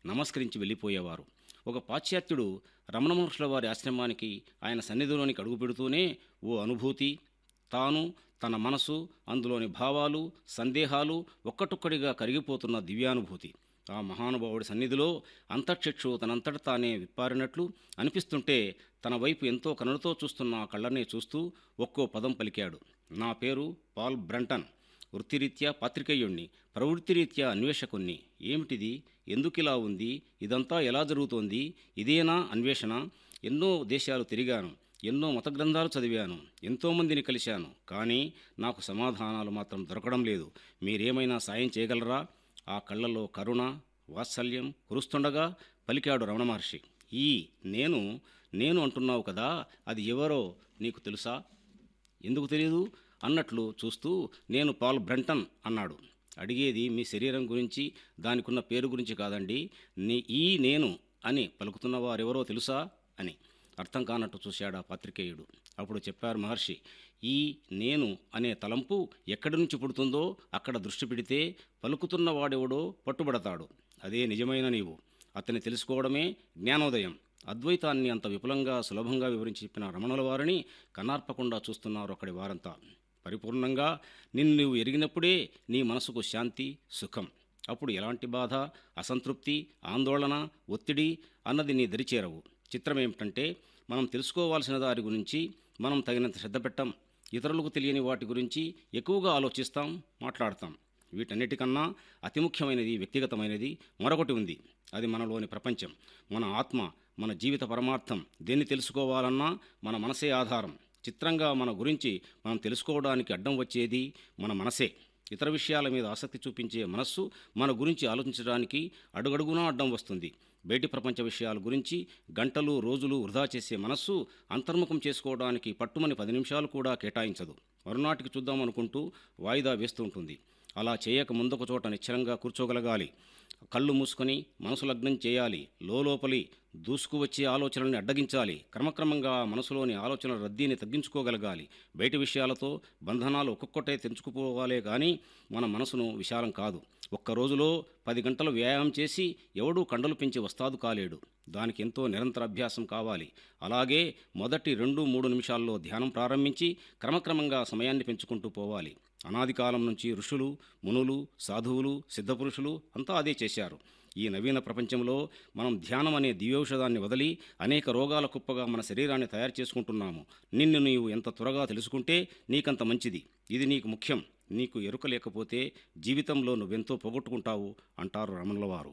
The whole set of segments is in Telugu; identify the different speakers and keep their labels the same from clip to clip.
Speaker 1: నమస్కరించి వెళ్ళిపోయేవారు ఒక పాశ్చాత్యుడు రమణ మహర్షుల వారి ఆశ్రమానికి ఆయన సన్నిధిలోనికి అడుగుపెడుతూనే ఓ అనుభూతి తాను తన మనసు అందులోని భావాలు సందేహాలు ఒక్కటొక్కడిగా కరిగిపోతున్న దివ్యానుభూతి ఆ మహానుభావుడి సన్నిధిలో అంతర్చక్షు తనంతట తానే విప్పారినట్లు అనిపిస్తుంటే తన వైపు ఎంతో కనులతో చూస్తున్న ఆ కళ్ళనే చూస్తూ ఒక్కో పదం పలికాడు నా పేరు పాల్ బ్రంటన్ వృత్తిరీత్యా పాత్రికేయుణ్ణి ప్రవృత్తిరీత్యా అన్వేషకుణ్ణి ఏమిటిది ఎందుకిలా ఉంది ఇదంతా ఎలా జరుగుతోంది ఇదేనా అన్వేషణ ఎన్నో దేశాలు తిరిగాను ఎన్నో మత గ్రంథాలు చదివాను ఎంతోమందిని కలిశాను కానీ నాకు సమాధానాలు మాత్రం దొరకడం లేదు మీరేమైనా సాయం చేయగలరా ఆ కళ్ళల్లో కరుణ వాత్సల్యం కురుస్తుండగా పలికాడు రమణ మహర్షి ఈ నేను నేను అంటున్నావు కదా అది ఎవరో నీకు తెలుసా ఎందుకు తెలియదు అన్నట్లు చూస్తూ నేను పాల్ బ్రంటన్ అన్నాడు అడిగేది మీ శరీరం గురించి దానికున్న పేరు గురించి కాదండి నీ ఈ నేను అని పలుకుతున్న వారెవరో తెలుసా అని అర్థం కానట్టు చూశాడు ఆ పాత్రికేయుడు అప్పుడు చెప్పారు మహర్షి ఈ నేను అనే తలంపు ఎక్కడి నుంచి పుడుతుందో అక్కడ దృష్టి పెడితే పలుకుతున్న వాడెవడో పట్టుబడతాడు అదే నిజమైన నీవు అతన్ని తెలుసుకోవడమే జ్ఞానోదయం అద్వైతాన్ని అంత విపులంగా సులభంగా వివరించి చెప్పిన రమణుల వారిని కన్నార్పకుండా చూస్తున్నారు అక్కడి వారంతా పరిపూర్ణంగా నిన్ను నువ్వు ఎరిగినప్పుడే నీ మనసుకు శాంతి సుఖం అప్పుడు ఎలాంటి బాధ అసంతృప్తి ఆందోళన ఒత్తిడి అన్నది నీ దరిచేరవు చిత్రం ఏమిటంటే మనం తెలుసుకోవాల్సిన దారి గురించి మనం తగినంత శ్రద్ధ పెట్టం ఇతరులకు తెలియని వాటి గురించి ఎక్కువగా ఆలోచిస్తాం మాట్లాడతాం వీటన్నిటికన్నా అతి ముఖ్యమైనది వ్యక్తిగతమైనది మరొకటి ఉంది అది మనలోని ప్రపంచం మన ఆత్మ మన జీవిత పరమార్థం దేన్ని తెలుసుకోవాలన్నా మన మనసే ఆధారం చిత్రంగా మన గురించి మనం తెలుసుకోవడానికి అడ్డం వచ్చేది మన మనసే ఇతర విషయాల మీద ఆసక్తి చూపించే మనస్సు మన గురించి ఆలోచించడానికి అడుగడుగునా అడ్డం వస్తుంది బయటి ప్రపంచ విషయాల గురించి గంటలు రోజులు వృధా చేసే మనస్సు అంతర్ముఖం చేసుకోవడానికి పట్టుమని పది నిమిషాలు కూడా కేటాయించదు మరునాటికి చూద్దామనుకుంటూ వాయిదా వేస్తూ ఉంటుంది అలా చేయక ముందొక చోట నిశ్చలంగా కూర్చోగలగాలి కళ్ళు మూసుకొని మనసు లగ్నం చేయాలి లోపలి దూసుకువచ్చే ఆలోచనల్ని అడ్డగించాలి క్రమక్రమంగా మనసులోని ఆలోచనల రద్దీని తగ్గించుకోగలగాలి బయటి విషయాలతో బంధనాలు ఒక్కొక్కటే తెంచుకుపోవాలే కానీ మన మనసును విశాలం కాదు ఒక్క రోజులో పది గంటలు వ్యాయామం చేసి ఎవడూ కండలు పెంచి వస్తాదు కాలేడు దానికి ఎంతో నిరంతర అభ్యాసం కావాలి అలాగే మొదటి రెండు మూడు నిమిషాల్లో ధ్యానం ప్రారంభించి క్రమక్రమంగా సమయాన్ని పెంచుకుంటూ పోవాలి అనాది కాలం నుంచి ఋషులు మునులు సాధువులు సిద్ధపురుషులు అంతా అదే చేశారు ఈ నవీన ప్రపంచంలో మనం ధ్యానం అనే దివ్యౌషధాన్ని వదిలి అనేక రోగాల కుప్పగా మన శరీరాన్ని తయారు చేసుకుంటున్నాము నిన్ను నీవు ఎంత త్వరగా తెలుసుకుంటే నీకంత మంచిది ఇది నీకు ముఖ్యం నీకు ఎరుక లేకపోతే జీవితంలో నువ్వెంతో పోగొట్టుకుంటావు అంటారు రమణుల వారు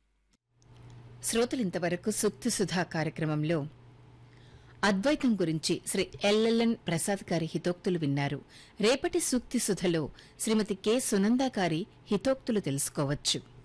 Speaker 2: శ్రోతలింతవరకు సూక్తి సుధా కార్యక్రమంలో అద్వైతం గురించి శ్రీ ఎల్ఎల్ఎన్ ప్రసాద్ గారి హితోక్తులు విన్నారు రేపటి సూక్తి సుధలో శ్రీమతి కె సునందా గారి హితోక్తులు తెలుసుకోవచ్చు